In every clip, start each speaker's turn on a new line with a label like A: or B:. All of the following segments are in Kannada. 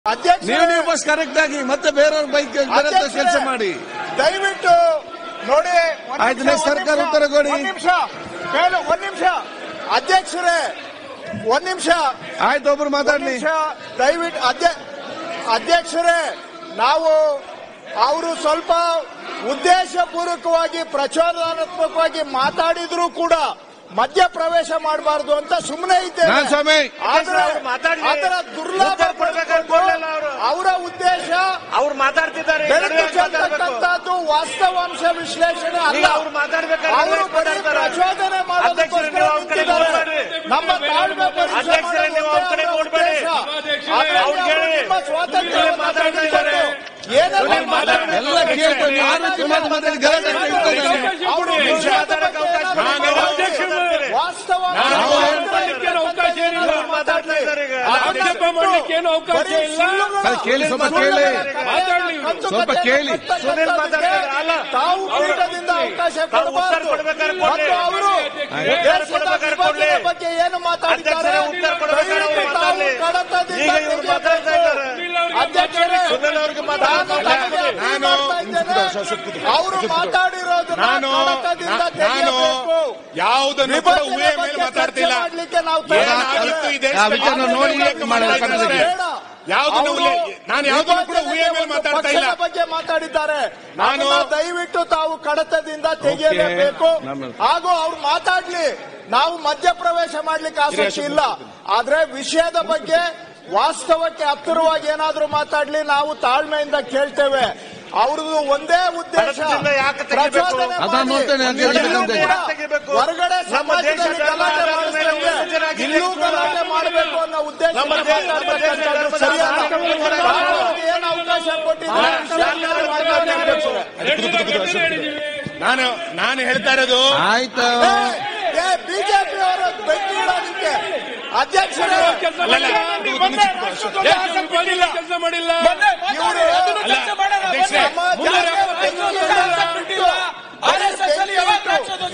A: ಅಧ್ಯಕ್ಷ
B: ನೀವು ನೀವು ಬಸ್ ಕರೆಕ್ಟ್ ಆಗಿ ಮತ್ತೆ ಬೇರೆಯವ್ರ ಬೈಕ್ ಬೇರೆ ಕೆಲಸ ಮಾಡಿ
A: ದಯವಿಟ್ಟು ನೋಡಿ ಒಂದ್
B: ಆಯ್ತು,
A: ನಿಮಿಷ,
B: next
A: ಒಂದ್
B: ಸರ್ಕಾರ
A: ನಿಮಿಷ,
B: ಉತ್ತರ ಕೊಡಿ.
A: ಒಂದ್ ನಿಮಿಷ ಕೇಳು, ಒಂದ್ ನಿಮಿಷ ಅಧ್ಯಕ್ಷರೇ ಒಂದ್ ನಿಮಿಷ
B: ಆಯ್ತು ಒಬ್ರು
A: ಒಂದ್
B: ಮಾತಾಡ್ಲಿ
A: ನಿಮಿಷ ದಯವಿಟ್ಟು ಅಧ್ಯ ಅಧ್ಯಕ್ಷರೇ ನಾವು ಅವರು ಸ್ವಲ್ಪ ಉದ್ದೇಶಪೂರ್ವಕವಾಗಿ ಪ್ರಚೋದನಾತ್ಮಕವಾಗಿ ಮಾತಾಡಿದ್ರು ಕೂಡ ಮಧ್ಯ ಪ್ರವೇಶ ಮಾಡಬಾರದು ಅಂತ ಸುಮ್ಮನೆ ಇದ್ದೇವೆ
B: ನಾನ್ ಸ್ವಾಮಿ
A: ಆದ್ರೆ
C: ಅವ್ರು ಮಾತಾಡ್ಲಿ.
A: ಅದರ ದುರ್ಲಾಭ
C: ಉತ್ತರ ಕೊಡ್ಬೇಕಾದ್ರೆ ಕೊಡ್ಲಿಲ್ಲ ಅವರು.
A: ಅವರ ಉದ್ದೇಶ
C: ಅವ್ರು ಮಾತಾಡ್ತಿದ್ದಾರೆ ಈ
A: ಬೆಳಕು
C: ನಡುವೆ ಮಾತಾಡ್ಬೇಕು.
A: ಚೆಲ್ತಕ್ಕಂಥದ್ದು ವಾಸ್ತವಾಂಶ ವಿಶ್ಲೇಷಣೆ ಅಲ್ಲ
C: ಈಗ ಅವ್ರು ಮಾತಾಡ್ಬೇಕಾದ್ರೆ
A: ಅವರು ಬರೀ
C: ಮಾತಾಡ್ತಾರೆ.
A: ಪ್ರಚೋದನೆ ಮಾಡೋದಕ್ಕೋಸ್ಕರ
C: ಅಧ್ಯಕ್ಷರೇ, ನೀವು ಅವ್ರ ಕಡೆ
A: ನಿಂತಿದ್ದಾರೆ.
C: ನೋಡ್ಬೇಡಿ.
A: ನಮ್ಮ ತಾಳ್ಮೆ ಪರೀಕ್ಷೆ
C: ಅಧ್ಯಕ್ಷರೇ, ನೀವು ಅವ್ರ ಕಡೆ
A: ಮಾಡೋದು
C: ನೋಡ್ಬೇಡಿ.
A: ಉದ್ದೇಶ. ಆದ್ರೆ
C: ಅವ್ರು
A: ಅವರು
C: ಕೇಳಿ.
A: ನಿಮ್ಮ ಸ್ವಾತಂತ್ರ್ಯವನ್ನು
C: ಸುನೀಲ್ ಮಾತಾಡ್ತಾ ಇದ್ದಾರೆ.
A: ಏನೆಲ್ಲ
C: ಸುನೀಲ್ ಮಾತಾಡ್ಬೇಕು.
B: ಎಲ್ಲ ಕೇಳ್ಕೊಂಡು ನೀವು ಆ ರೀತಿ ಮಾತು ಮಾತಾಡಿ ಗಲಾಟೆ ಆಗ್ತಾ ಇರ್ತದೆ.
A: ಅವರು
C: ನಿಮಿಷ
A: ವಿಷಯದ
C: ಮಾತಾಡಕ್ಕೆ
A: ಬಗ್ಗೆ
C: ಅವಕಾಶ
A: ಏನಾದ್ರು
C: ನಾನು
A: ಮಾತಾಡ್ತಾರೆ. ವಾಸ್ತವ
C: ನಾನು
D: ಮಾತಾಡ್ಲಿಕ್ಕೆ ಅವಕಾಶ ಏನಿಲ್ಲ.
C: ಮಾತಾಡ್ತಾ ಇದ್ದಾರೆ ಈಗ.
D: ಆಕ್ಷೇಪ ಮಾಡ್ಲಿಕ್ಕೆ ಏನು ಅವಕಾಶ ಇಲ್ಲ
B: ಅದು ಕೇಳಿ ಸ್ವಲ್ಪ ಕೇಳಿ
D: ಮಾತಾಡ್ಲಿ ಇವ್ರು.
B: ಸ್ವಲ್ಪ ಕೇಳಿ.
C: ಸುನೀಲ್ ಮಾತಾಡ್ತಾರೆ. ಅಲ್ಲ.
A: ತಾವು
C: ಅವ್ರು-
A: ಪೀಠದಿಂದ ಅವಕಾಶ
C: ತಾವು ಉತ್ತರ
A: ಕೊಡಬಾರದು
C: ಕೊಡ್ಬೇಕಾದ್ರೆ
A: ಮತ್ತು
C: ಕೊಡ್ಲಿ.
A: ಅವರು
C: ಉತ್ತರ
A: ದೇಶದ
C: ಕೊಡ್ಬೇಕಾದ್ರೆ
A: ವಿಭಜನೆ
C: ಕೊಡ್ಲಿ.
A: ಬಗ್ಗೆ ಏನು ಮಾತಾಡಿದ್ದಾರೆ
C: ಅಧ್ಯಕ್ಷರೇ, ಉತ್ತರ ಕೊಡ್ಬೇಕಾದ್ರೆ ಅವ್ರು
A: ದಯವಿಟ್ಟು ತಾವು
C: ಮಾತಾಡ್ಲಿ.
A: ಕಡತದಿಂದ
C: ಈಗ ಇವ್ರು ಮಾತಾಡ್ತಾ ಇದ್ದಾರೆ.
A: ಅಧ್ಯಕ್ಷರೇ
C: ಸುನೀಲ್ ಅವ್ರಿಗೆ ಮಾತಾಡಕ್ಕೆ
A: ನಾನು
C: ಅವಕಾಶ ಕೊಡಿ.
A: ನಾನು ಅವರು ಮಾತಾಡಿರೋದು
E: ನಾನು
A: ಕಡತದಿಂದ
E: ನಾನು
A: ತೆಗೆಯಬೇಕು
E: ಯಾವುದನ್ನು ಕೂಡ
A: ವಿಭಜನೆ
E: ಊಹೆ ಮೇಲೆ
A: ಬಗ್ಗೆ
E: ಮಾತಾಡ್ತಿಲ್ಲ
A: ಚರ್ಚೆ ಮಾಡ್ಲಿಕ್ಕೆ ನಾವು
E: ಏನಾಗಿತ್ತು ಈ ದೇಶದಲ್ಲಿ
B: ಆ ವಿಚಾರನ ನೋಡಿ
E: ಉಲ್ಲೇಖ ಮಾಡಿಲ್ಲ ಕನ್ನಡಕ್ಕೆ.
A: ಬೇಡ.
E: ಯಾವುದನ್ನು
A: ಅವರು
E: ಉಲ್ಲೇಖ- ನಾನು ಯಾವುದನ್ನು ಕೂಡ ಊಹೆ ಮೇಲೆ ಮಾತಾಡ್ತಾ ಇಲ್ಲ
A: ಪಕ್ಷದ ಬಗ್ಗೆ ಮಾತಾಡಿದ್ದಾರೆ
E: ನಾನು-
A: ನಾನು ದಯವಿಟ್ಟು ತಾವು ಕಡತದಿಂದ ತೆಗೆಯಲೇಬೇಕು
B: ನಮ್ಮ-
A: ಹಾಗೂ ಅವ್ರು ಮಾತಾಡ್ಲಿ ನಾವು ಮಧ್ಯಪ್ರವೇಶ ಮಾಡ್ಲಿಕ್ಕೆ ಆಸಕ್ತಿ ಇಲ್ಲ ಆದ್ರೆ ವಿಷಯದ ಬಗ್ಗೆ ವಾಸ್ತವಕ್ಕೆ ಹತ್ತಿರವಾಗಿ ಏನಾದ್ರೂ ಮಾತಾಡ್ಲಿ ನಾವು ತಾಳ್ಮೆಯಿಂದ ಕೇಳ್ತೇವೆ ಅವ್ರದ್ದು ಒಂದೇ ಉದ್ದೇಶ
C: ಕಡತದಿಂದ ಯಾಕೆ ತೆಗಿಬೇಕು?
A: ಪ್ರಚೋದನೆ
B: ಅದನ್ನ
A: ಮಾಡಿ.
B: ನೋಡ್ತೇನೆ, ಅದು
A: ಇಲ್ಲೂ
B: ತೆಗಿಬೇಕು.
A: ಕೂಡ
C: ಯಾಕೆ ತೆಗಿಬೇಕು?
A: ಹೊರಗಡೆ
C: ನಮ್ಮ
A: ಸಮಾಜದಲ್ಲಿ
C: ದೇಶದ
A: ಗಲಾಟೆ
C: ಧರ್ಮದ ಮೇಲೆ
A: ಮಾಡಿಸ್ತೇವೆ.
C: ವಿಭಜನೆ
A: ಇಲ್ಲೂ
C: ಆಗಿದೆ.
A: ಗಲಾಟೆ ಮಾಡಬೇಕು ಅನ್ನೋ ಉದ್ದೇಶ
C: ನಮ್ಮ ದೇಶ- ನಮ್ಮ ದೇಶದ ಧರ್ಮದ
A: ಸರಿಯಲ್ಲ
C: ಆಧಾರದ
A: ಕಾನೂನಿಗೆ ಏನು ಅವಕಾಶ ಕೊಟ್ಟಿದ್ದಾರೆ ವಿಶ್ಲೇಷಣೆ ಮಾಡ್ತಾರೆ ಅಧ್ಯಕ್ಷರೇ.
E: ನಾನು ನಾನು ಹೇಳ್ತಾ ಇರೋದು
B: ಆಯ್ತು
A: ಬಿಜೆಪಿ ಅವರು ಬೆಂಕಿ ಇಡೋದಕ್ಕೆ ಅಧ್ಯಕ್ಷರೇ
D: ಕೆಲಸ
E: ಅಲ್ಲ, ಅಲ್ಲ,
D: ಮಾಡಿಲ್ಲ.
E: ಇದು ಒಂದು ಚಿಕ್ಕ
D: ಕೆಲಸ
E: ಪ್ರಶ್ನೆ.
D: ಮಾಡಿಲ್ಲ. ಕೆಲಸ ಮಾಡಿಲ್ಲ
A: ಇವರು
E: ಅಲ್ಲ, ಅಧ್ಯಕ್ಷರೇ,
A: ನಮ್ಮ ಜಾತಿಯ ಬೆಂಕಿ ಇಡೋದಕ್ಕೆ RSS ಅಲ್ಲಿ ಯಾವಾಗ ರಾಷ್ಟ್ರಧ್ವಜ?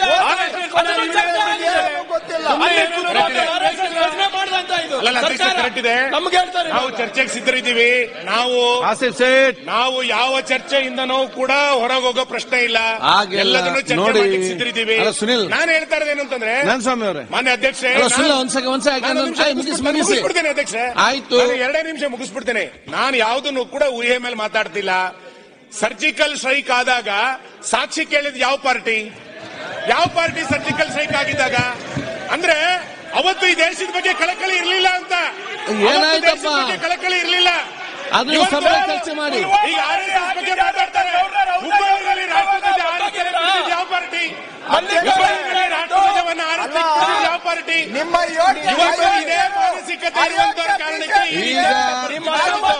A: ಏನು ಗೊತ್ತಿಲ್ಲ
E: ಅಲ್ಲ, ಅಲ್ಲ, ಅಧ್ಯಕ್ಷ ಕರೆಕ್ಟ್ ಇದೆ
D: ನಮ್ಗೆ ಹೇಳ್ತಾರೆ
E: ನಾವು ಚರ್ಚೆಗೆ ಸಿದ್ಧರಿದ್ದೀವಿ ನಾವು
B: ಆಸಿಫ್ ಸೇಠ್
E: ನಾವು ಯಾವ ಚರ್ಚೆಯಿಂದನೂ ಕೂಡ ಹೊರಗೆ ಹೋಗೋ ಪ್ರಶ್ನೆ ಇಲ್ಲ
B: ಹಾಗೆಲ್ಲ
E: ಎಲ್ಲದನ್ನು ಚರ್ಚೆ
B: ನೋಡಿ.
E: ಮಾಡ್ಲಿಕ್ಕೆ ಸಿದ್ಧರಿದ್ದೀವಿ
B: ಅಲ್ಲ, ಸುನಿಲ್.
E: ನಾನು ಹೇಳ್ತಾ ಇರೋದು ಏನಂತಂದ್ರೆ
B: ನನ್ ಸ್ವಾಮಿ ಅವರೇ
E: ಮಾನ್ಯ ಅಧ್ಯಕ್ಷೆ
B: ಅಲ್ಲ, ಸುನಿಲ್,
E: ನಾನು-
B: ಒಂದ್ ಸೆಕೆಂಡ್, ಒಂದ್ ಸೆಕೆಂಡ್,
E: ನಾನು
B: ಒಂದ್
E: ನಿಮಿಷ
B: ನಿಮಿಷ ಮುಗಿಸಿ, ಮುಗಿಸಿ.
E: ಮುಗಿಸ್ಬಿಡ್ತೇನೆ ಅಧ್ಯಕ್ಷ
B: ಆಯ್ತು.
E: ನಾನು ಎರಡೇ ನಿಮಿಷ ಮುಗಿಸ್ಬಿಡ್ತೇನೆ ನಾನು ಯಾವುದನ್ನು ಕೂಡ ಊಹೆ ಮೇಲೆ ಮಾತಾಡ್ತಿಲ್ಲ ಸರ್ಜಿಕಲ್ ಸ್ಟ್ರೈಕ್ ಆದಾಗ ಸಾಕ್ಷಿ ಕೇಳಿದ ಯಾವ ಪಾರ್ಟಿ ಯಾವ ಪಾರ್ಟಿ ಸರ್ಜಿಕಲ್ ಸ್ಟ್ರೈಕ್ ಆಗಿದ್ದಾಗ ಅಂದ್ರೆ ಅವತ್ತು ಈ ದೇಶದ ಬಗ್ಗೆ ಕಳಕಳಿ ಇರಲಿಲ್ಲ ಅಂತ ಅವತ್ತು
B: ಏನಾಯ್ತಪ್ಪ?
E: ದೇಶದ ಬಗ್ಗೆ ಕಳಕಳಿ ಇರಲಿಲ್ಲ
B: ಅದು
E: ಇವತ್ತು
B: ಸಭೆ ಚರ್ಚೆ ಮಾಡಿ
E: ಈಗ RSS ಬಗ್ಗೆ ಮಾತಾಡ್ತಾರೆ ಹುಬ್ಬಳ್ಳಿಯಲ್ಲಿ ರಾಷ್ಟ್ರಧ್ವಜ ಹಾರಿಸಿದ ಬಿಡಿಸಿದ ಯಾವ ಪಾರ್ಟಿ ಹುಬ್ಬಳ್ಳಿಯಲ್ಲಿ ರಾಷ್ಟ್ರಧ್ವಜವನ್ನು ಹಾರಿಸಿದ ಬಿಡಿಸಿದ ಯಾವ ಪಾರ್ಟಿ
A: ನಿಮ್ಮ ಯೋಗ್ಯ
E: ಇವತ್ತು ಇದೇ ಮಾನಸಿಕತೆ ಇರುವಂತವ್ರ ಕಾರಣಕ್ಕೆ ಈ
B: ಈಗ
E: ನಿಮ್ಮ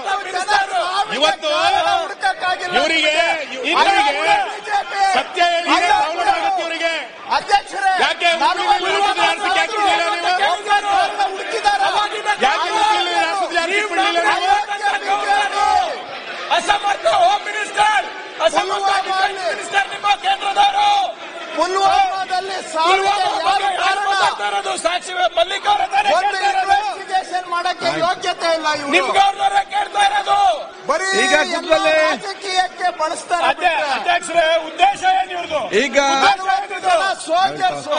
E: ಇವತ್ತು ಇವರಿಗೆ ಇವರಿಗೆ ಸತ್ಯ ಹೇಳಿದ್ರೆ ಡೌನ್ಲೋಡ್ ಆಗುತ್ತೆ ಇವರಿಗೆ
A: ಅಧ್ಯಕ್ಷರೇ
E: ಯಾಕೆ ಹುಬ್ಬಳ್ಳಿಯಲ್ಲಿ ರಾಷ್ಟ್ರಧ್ವಜ ಹಾರಿಸಿ ಯಾಕೆ ಬಿಡಲಿಲ್ಲ ನೀವು?
A: ಹುಡುಕಿದ್ದಾರೆ
E: ಯಾಕೆ ಹುಬ್ಬಳ್ಳಿಯಲ್ಲಿ ರಾಷ್ಟ್ರಧ್ವಜ ಹಾರಿಸಿ ಬಿಡಲಿಲ್ಲ ನೀವು
D: ಅಸಮರ್ಥ ಹೋಮ್ ಮಿನಿಸ್ಟರ್ ಅಸಮರ್ಥ ಡಿಫೆನ್ಸ್ ಮಿನಿಸ್ಟರ್ ನಿಮ್ಮ ಕೇಂದ್ರದವರು
A: ಪುಲ್ವಾಮಾದಲ್ಲಿ ಸಾವಿಗೆ ಯಾರು ಕಾರಣ
D: ಸಾಕ್ಷಿ ಮಲ್ಲಿಕವರ
A: ಒಂದು ಇನ್ವೆಸ್ಟಿಗೇಷನ್ ಮಾಡಕ್ಕೆ ಯೋಗ್ಯತೆ ಇಲ್ಲ ಇವರು
D: ನಿಮ್ಗವ್ರದವರೇ ಕೇಳ್ತಾ ಇರೋದು
A: ಬರೀ
B: ಈಗ
A: ಎಲ್ಲ
B: ಕೂತ್ಕೊಳ್ಳಿ.
A: ರಾಜಕೀಯಕ್ಕೆ ಬಳಸ್ತಾರೆ ಬಿಟ್ರೆ.
D: ಅಧ್ಯಕ್ಷರೇ ಉದ್ದೇಶ ಏನು ಇವ್ರದು
B: ಈಗ
A: ಅರವತ್ತು ಜನ ಸೋಲ್ಜರ್ಸ್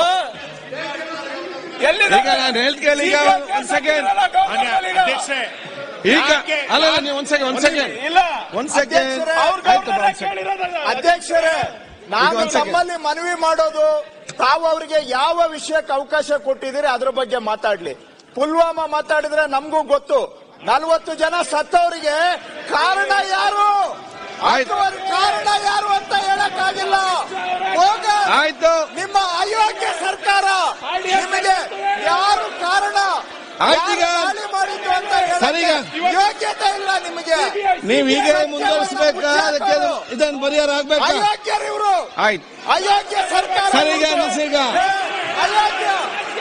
D: ಎಲ್ಲಿದೆ
B: ಈಗ ನಾನು ಹೇಳ್ತ ಕೇಳಿ ಈಗ ಒಂದ್ ಸೆಕೆಂಡ್
E: ಮಾನ್ಯ ಅಧ್ಯಕ್ಷೆ
B: ಈಗ
E: ಯಾಕೆ-
B: ಅಲ್ಲ ಅಲ್ಲ, ನೀವು ಒಂದ್ ಸೆಕೆಂಡ್ ಒಂದ್ ಸೆಕೆಂಡ್
D: ಇಲ್ಲ
B: ಒಂದ್ ಸೆಕೆಂಡ್
A: ಅಧ್ಯಕ್ಷರೇ,
B: ಆಯ್ತು ಬಾ, ಒಂದ್ ಸೆಕೆಂಡ್
A: ಅಧ್ಯಕ್ಷರೇ ನಾನು
B: ಒಂದ್ second.
A: ನಮ್ಮಲ್ಲಿ ಮನವಿ ಮಾಡೋದು ತಾವು ಅವರಿಗೆ ಯಾವ ವಿಷಯಕ್ಕೆ ಅವಕಾಶ ಕೊಟ್ಟಿದ್ದೀರಿ ಅದ್ರ ಬಗ್ಗೆ ಮಾತಾಡ್ಲಿ ಪುಲ್ವಾಮಾ ಮಾತಾಡಿದ್ರೆ ನಮಗೂ ಗೊತ್ತು ನಲವತ್ತು ಜನ ಸತ್ತವರಿಗೆ ಕಾರಣ ಯಾರು
B: ಆಯ್ತು.
A: ಅಥವಾ ಕಾರಣ ಯಾರು ಅಂತ ಹೇಳಕ್ಕಾಗಿಲ್ಲ ಹೋಗ
B: ಆಯ್ತು
A: ನಿಮ್ಮ ಅಯೋಗ್ಯ ಸರ್ಕಾರ ನಿಮಗೆ ಯಾರು ಕಾರಣ
B: ಆಯ್ತು ಈಗ.
A: ಯಾರು ದಾಳಿ ಮಾಡಿದ್ದು ಅಂತ ಹೇಳಕ್ಕೆ
B: ಸರಿ ಈಗ.
A: ಯೋಗ್ಯತೆ ಇಲ್ಲ ನಿಮಗೆ
B: ನೀವ್ ಹೀಗೆ ಮುಂದುವರಿಸಬೇಕಾ ಅದಕ್ಕೆ ಇದನ್ನು ಪರಿಹಾರ ಆಗ್ಬೇಕಾ
A: ಅಯೋಗ್ಯರು ಇವರು
B: ಆಯ್ತು
A: ಅಯೋಗ್ಯ ಸರ್ಕಾರ
B: ಸರಿ ಈಗ
A: ಇವ್ರದ್ದು.
B: ನಿಲ್ಸಿ ಈಗ
A: ಅಯೋಗ್ಯ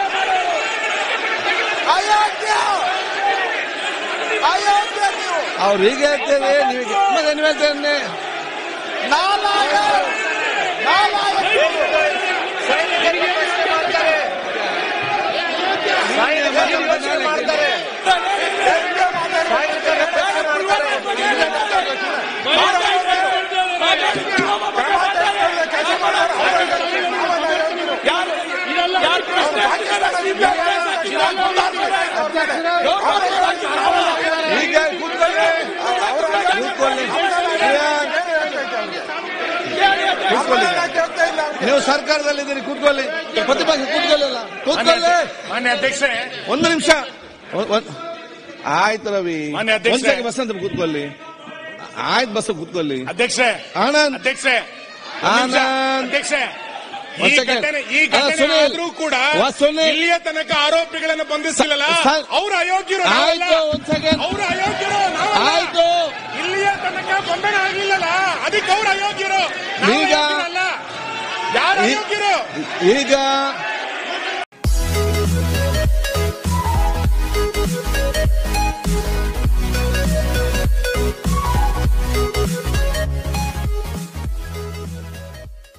A: ಅಯೋಗ್ಯ ಅಯೋಗ್ಯ ನೀವು
B: ಅವ್ರು ಹೀಗೆ ಹೇಳ್ತೇವೆ ನೀವು ಹೀಗೆ- ಮತ್ತೆ ನೀವು ಹೇಳ್ತೇನೆ
A: ನಾಲಾಯ ನಾಲಾಯಕರು.
C: ಸಾಹಿತ್ಯ ಪ್ರಶ್ನೆ ಮಾಡ್ತಾರೆ
A: ಹೆಂಗೆ ಮಾತಾಡ್ತಾರೆ?
B: ಈಗ ಕೂತ್ಕೊಳ್ಳಿ ಕೂತ್ಕೊಳ್ಳಿ ಕೂತ್ಕೊಳ್ಳಿ ನೀವು ಸರ್ಕಾರದಲ್ಲಿದ್ದೀರಿ ಕೂತ್ಕೊಳ್ಳಿ ಪ್ರತಿಪಕ್ಷ ಕೂತ್ಕೊಳ್ಳಿ ಅಲ್ಲ ಕೂತ್ಕೊಳ್ಳಿ
E: ಮಾನ್ಯ ಅಧ್ಯಕ್ಷರೇ
B: ಒಂದು ನಿಮಿಷ ಒ- ಒಂದ್- ಆಯ್ತು ರವಿ
E: ಮಾನ್ಯ ಅಧ್ಯಕ್ಷರೇ.
B: ಒಂದ್ ಸೆಕೆಂಡ್ ಬಸ್ ಅಂತ ಕೂತ್ಕೊಳ್ಳಿ ಆಯ್ತು ಬಸ್ ಕೂತ್ಕೊಳ್ಳಿ
E: ಅಧ್ಯಕ್ಷರೇ
B: ಆನಂದ್
E: ಅಧ್ಯಕ್ಷರೇ ಒಂದ್ ನಿಮಿಷ.
B: ಆನಂದ್.
E: ಅಧ್ಯಕ್ಷರೇ ಈ
B: ಒಂದ್ second.
E: ಘಟನೆ ಈ
B: ಅಲ್ಲ,
E: ಘಟನೆ
B: ಸುನೀಲ್.
E: ಆದ್ರೂ ಕೂಡ
B: ವಾ, ಸುನೀಲ್.
E: ಇಲ್ಲಿಯ ತನಕ ಆರೋಪಿಗಳನ್ನು ಬಂಧಿಸಿಲ್ಲ
B: ಸ- ಸ-
E: ಅವ್ರು ಅಯೋಗ್ಯರು
B: ಆಯ್ತು ಒಂದ್ ಸೆಕೆಂಡ್
E: ಅವರು ಅಯೋಗ್ಯರು ನಾವಲ್ಲ.
B: ಆಯ್ತು
E: ಇಲ್ಲಿಯ ತನಕ ಬಂಧನ ಆಗ್ಲಿಲ್ಲಲ್ಲ ಅದಕ್ಕೆ ಅವ್ರು ಅಯೋಗ್ಯರು ನಾವು
B: ಈಗ-
E: ಅಯೋಗ್ಯರಲ್ಲ ಯಾರು
B: ಈ-
E: ಅಯೋಗ್ಯರು
B: ಈಗ